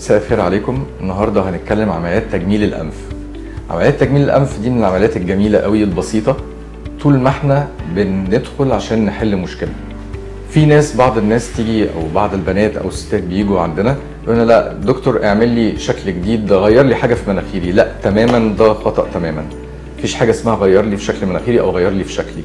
مساء الخير عليكم النهارده هنتكلم عن عمليات تجميل الانف عمليات تجميل الانف دي من العمليات الجميله قوي البسيطه طول ما احنا بندخل عشان نحل مشكله في ناس بعض الناس تيجي او بعض البنات او الستات بيجوا عندنا يقولوا لنا لا دكتور اعمل لي شكل جديد ده غير لي حاجه في مناخيري لا تماما ده خطا تماما مفيش حاجه اسمها غير لي في شكل مناخيري او غير لي في شكلي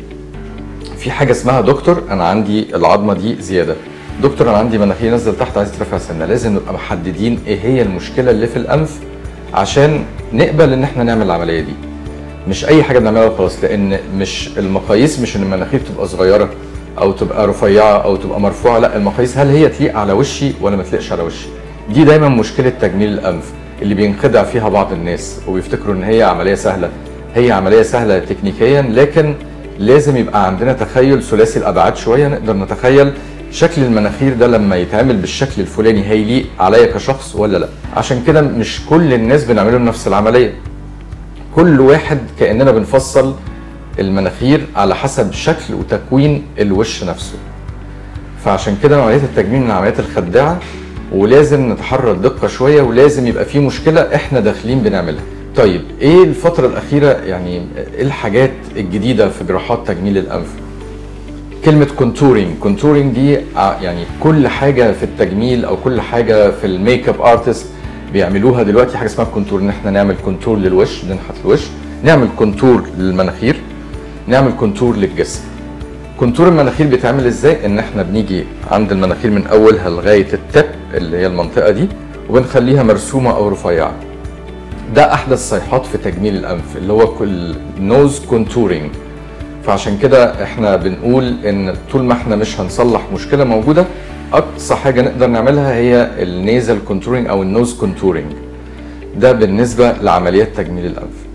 في حاجه اسمها دكتور انا عندي العظمه دي زياده دكتور انا عندي مناخيري نزل تحت عايز ترفع سنه لازم نبقى محددين ايه هي المشكله اللي في الانف عشان نقبل ان احنا نعمل العمليه دي مش اي حاجه بنعملها وخلاص لان مش المقاييس مش ان المناخير تبقى صغيره او تبقى رفيعه او تبقى مرفوعه لا المقاييس هل هي تليق على وشي ولا ما تليقش على وشي دي دايما مشكله تجميل الانف اللي بينخدع فيها بعض الناس وبيفتكروا ان هي عمليه سهله هي عمليه سهله تكنيكيا لكن لازم يبقى عندنا تخيل ثلاثي الابعاد شويه نقدر نتخيل شكل المناخير ده لما يتعمل بالشكل الفلاني هيليق عليا كشخص ولا لا عشان كده مش كل الناس بنعمله نفس العمليه كل واحد كاننا بنفصل المناخير على حسب شكل وتكوين الوش نفسه فعشان كده عمليات التجميل من العمليات الخداعه ولازم نتحرى الدقه شويه ولازم يبقى في مشكله احنا داخلين بنعملها طيب ايه الفتره الاخيره يعني ايه الحاجات الجديده في جراحات تجميل الانف كلمة كونتورينج كونتورينج دي يعني كل حاجة في التجميل أو كل حاجة في الميك اب ارتست بيعملوها دلوقتي حاجة اسمها كونتور إن احنا نعمل كونتور للوش ننحت الوش نعمل كونتور للمناخير نعمل كونتور للجسم كونتور المناخير بيتعمل ازاي ان احنا بنيجي عند المناخير من اولها لغايه التب اللي هي المنطقه دي وبنخليها مرسومه او رفيعه ده احدث صيحات في تجميل الانف اللي هو كل نوز كونتورينج فعشان كده احنا بنقول ان طول ما احنا مش هنصلح مشكله موجوده اقصى حاجه نقدر نعملها هي النيزل كونتورينج او النوز كونتورينج ده بالنسبه لعمليات تجميل الانف